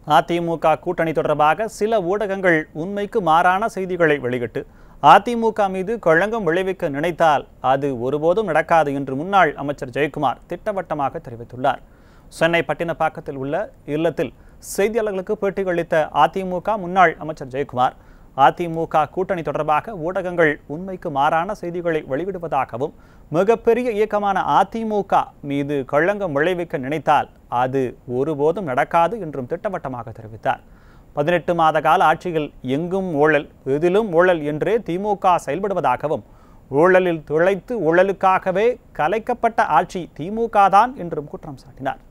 அதிமுக கூட்டணி தொடர்பாக சில ஊடகங்கள் உண்மைக்கு மாறான செய்திகளை வெளியிட்டு அதிமுக மீது களங்கம் விளைவிக்க நினைத்தால் அது ஒருபோதும் நடக்காது என்று முன்னாள் அமைச்சர் ஜெயக்குமார் திட்டவட்டமாக தெரிவித்துள்ளார் சென்னை பட்டினப்பாக்கத்தில் உள்ள இல்லத்தில் செய்தியாளர்களுக்கு பேட்டியளித்த அதிமுக முன்னாள் அமைச்சர் ஜெயக்குமார் அதிமுக கூட்டணி தொடர்பாக ஊடகங்கள் உண்மைக்கு மாறான செய்திகளை வெளியிடுவதாகவும் மிகப்பெரிய இயக்கமான அதிமுக மீது களங்கம் விளைவிக்க நினைத்தால் அது ஒருபோதும் நடக்காது என்றும் திட்டவட்டமாக தெரிவித்தார் பதினெட்டு மாத கால ஆட்சியில் எங்கும் ஊழல் எதிலும் ஊழல் என்றே திமுக செயல்படுவதாகவும் ஊழலில் துளைத்து ஊழலுக்காகவே கலைக்கப்பட்ட ஆட்சி திமுக தான் என்றும் குற்றம் சாட்டினார்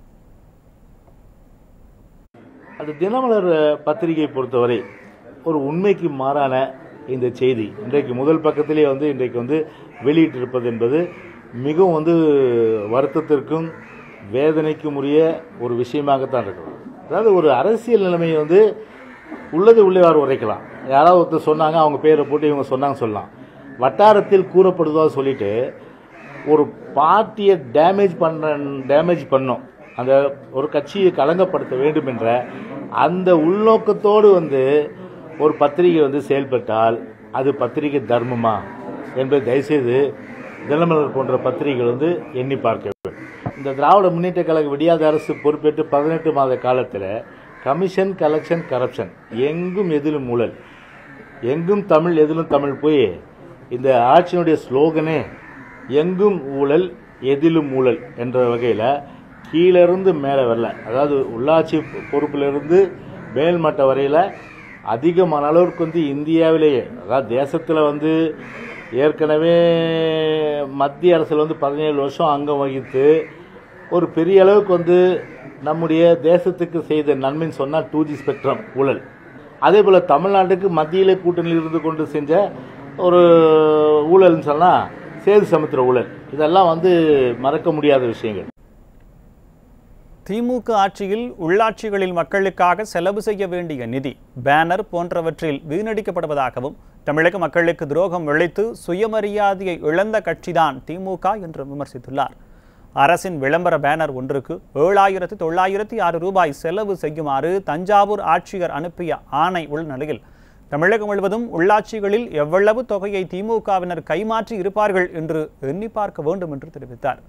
அது தினமலர் பத்திரிகை பொறுத்தவரை ஒரு உண்மைக்கு மாறான இந்த செய்தி இன்றைக்கு முதல் பக்கத்திலே வந்து இன்றைக்கு வந்து வெளியிட்டிருப்பது என்பது மிகவும் வந்து வருத்தத்திற்கும் வேதனைக்கும் உரிய ஒரு விஷயமாகத்தான் இருக்கிறது அதாவது ஒரு அரசியல் நிலைமையை வந்து உள்ளது உள்ளவாறு உரைக்கலாம் யாராவது ஒருத்தர் சொன்னாங்க அவங்க பேரை போட்டு இவங்க சொன்னாங்க சொல்லலாம் வட்டாரத்தில் கூறப்படுதோ சொல்லிட்டு ஒரு பார்ட்டியை டேமேஜ் பண்ண டேமேஜ் பண்ணோம் அந்த ஒரு கட்சியை களங்கப்படுத்த வேண்டும் என்ற அந்த உள்நோக்கத்தோடு வந்து ஒரு பத்திரிகை வந்து செயல்பட்டால் அது பத்திரிகை தர்மமா என்பதை தயவுசெய்து தினமலர் போன்ற பத்திரிகைகள் வந்து எண்ணி பார்க்க வேண்டும் இந்த திராவிட முன்னேற்ற கழக விடியாத அரசு பொறுப்பேற்று பதினெட்டு மாத காலத்தில் கமிஷன் கலெக்ஷன் கரப்ஷன் எங்கும் எதிலும் ஊழல் எங்கும் தமிழ் எதிலும் தமிழ் போய் இந்த ஆட்சியினுடைய ஸ்லோகனே எங்கும் ஊழல் எதிலும் ஊழல் என்ற வகையில் கீழிருந்து மேலே வரல அதாவது உள்ளாட்சி பொறுப்பிலிருந்து மேல்மட்ட வரையில் அதிகமான அளவுக்கு வந்து இந்தியாவிலேயே அதாவது தேசத்தில் வந்து ஏற்கனவே மத்திய அரசில் வந்து பதினேழு வருஷம் அங்கம் வகித்து ஒரு பெரிய அளவுக்கு வந்து நம்முடைய தேசத்துக்கு செய்த நன்மைன்னு சொன்னால் டூ ஜி ஸ்பெக்ட்ரம் ஊழல் அதே போல் தமிழ்நாட்டுக்கு மத்தியிலே கூட்டணியில் இருந்து கொண்டு செஞ்ச ஒரு ஊழல்னு சொன்னால் சேது சமுத்திர ஊழல் இதெல்லாம் வந்து மறக்க முடியாத விஷயங்கள் திமுக ஆட்சியில் உள்ளாட்சிகளில் மக்களுக்காக செலவு செய்ய வேண்டிய நிதி பேனர் போன்றவற்றில் வீணடிக்கப்படுவதாகவும் தமிழக மக்களுக்கு துரோகம் விளைத்து சுயமரியாதையை இழந்த கட்சிதான் திமுக என்று விமர்சித்துள்ளார் அரசின் விளம்பர பேனர் ஒன்றுக்கு ஏழாயிரத்து தொள்ளாயிரத்தி ஆறு ரூபாய் செலவு செய்யுமாறு தஞ்சாவூர் ஆட்சியர் அனுப்பிய ஆணை உள்ள நிலையில் தமிழகம் முழுவதும் உள்ளாட்சிகளில் எவ்வளவு தொகையை திமுகவினர் கைமாற்றி இருப்பார்கள் என்று எண்ணி பார்க்க வேண்டும் என்று தெரிவித்தார்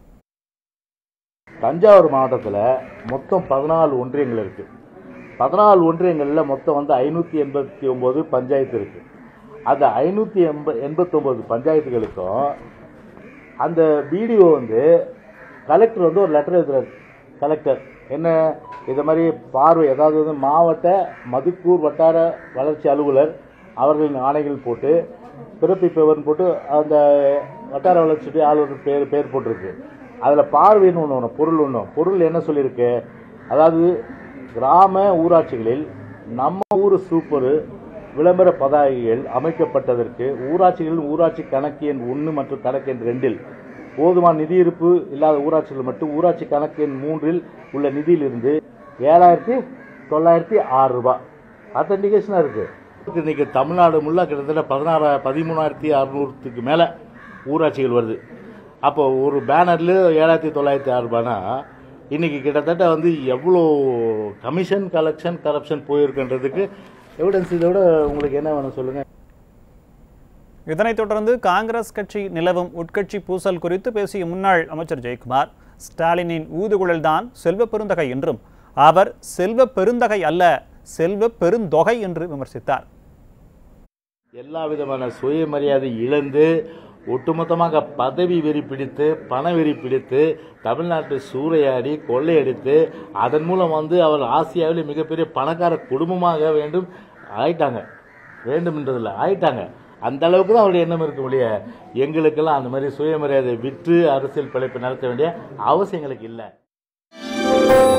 தஞ்சாவூர் மாவட்டத்தில் மொத்தம் பதினாலு ஒன்றியங்கள் இருக்கு பதினாலு ஒன்றியங்களில் மொத்தம் வந்து ஐநூற்றி எண்பத்தி ஒம்பது பஞ்சாயத்து இருக்கு அந்த ஐநூற்றி எண்ப எண்பத்தொம்போது பஞ்சாயத்துகளுக்கும் அந்த பிடிஓ வந்து கலெக்டர் வந்து ஒரு லெட்டர் எழுதுறாரு கலெக்டர் என்ன இது மாதிரி பார்வை அதாவது வந்து மாவட்ட மதுக்கூர் வட்டார வளர்ச்சி அலுவலர் அவர்களின் ஆணைகள் போட்டு பிறப்பிப்பவர்னு போட்டு அந்த வட்டார வளர்ச்சி ஆளுநர் பேர் பேர் போட்டிருக்கு அதில் பார்வைன்னு ஒன்று ஒன்று பொருள் ஒன்று பொருள் என்ன சொல்லியிருக்கு அதாவது கிராம ஊராட்சிகளில் நம்ம ஊர் சூப்பரு விளம்பர பதாகைகள் அமைக்கப்பட்டதற்கு ஊராட்சிகளில் ஊராட்சி கணக்கு எண் ஒன்று மற்றும் கணக்கு எண் ரெண்டில் போதுமான நிதி இருப்பு இல்லாத ஊராட்சிகள் மட்டும் ஊராட்சி கணக்கு எண் மூன்றில் உள்ள நிதியிலிருந்து ஏழாயிரத்தி தொள்ளாயிரத்தி ஆறு ரூபாய் அத்தன்டிகேஷனாக இருக்கு இன்னைக்கு தமிழ்நாடு முள்ள கிட்டத்தட்ட பதினாறா பதிமூணாயிரத்தி அறுநூறுக்கு மேலே ஊராட்சிகள் வருது அப்போ ஒரு பேனர்ல ஏழாயிரத்தி தொள்ளாயிரத்தி ஆறு ரூபானா இன்னைக்கு கிட்டத்தட்ட வந்து எவ்வளோ கமிஷன் கலெக்ஷன் கரப்ஷன் போயிருக்குன்றதுக்கு எவிடன்ஸ் இதை விட உங்களுக்கு என்ன வேணும் சொல்லுங்க இதனைத் தொடர்ந்து காங்கிரஸ் கட்சி நிலவும் உட்கட்சி பூசல் குறித்து பேசிய முன்னாள் அமைச்சர் ஜெயக்குமார் ஸ்டாலினின் ஊதுகுழல்தான் செல்வ பெருந்தகை என்றும் அவர் செல்வ பெருந்தகை அல்ல செல்வ பெருந்தொகை என்று விமர்சித்தார் எல்லா விதமான சுயமரியாதை இழந்து ஒட்டுமொத்தமாக பதவி வெறி பிடித்து பண வெறி பிடித்து தமிழ்நாட்டை சூறையாடி கொள்ளையடித்து அதன் மூலம் வந்து அவர் ஆசியாவிலே மிகப்பெரிய பணக்கார குடும்பமாக வேண்டும் ஆயிட்டாங்க வேண்டும்ன்றதில்ல ஆயிட்டாங்க அந்த அளவுக்கு தான் அவருடைய எண்ணம் இருக்க முடிய எங்களுக்கெல்லாம் அந்த மாதிரி சுயமரியாதை விற்று அரசியல் பிழைப்பு நடத்த வேண்டிய அவசியம் எங்களுக்கு இல்லை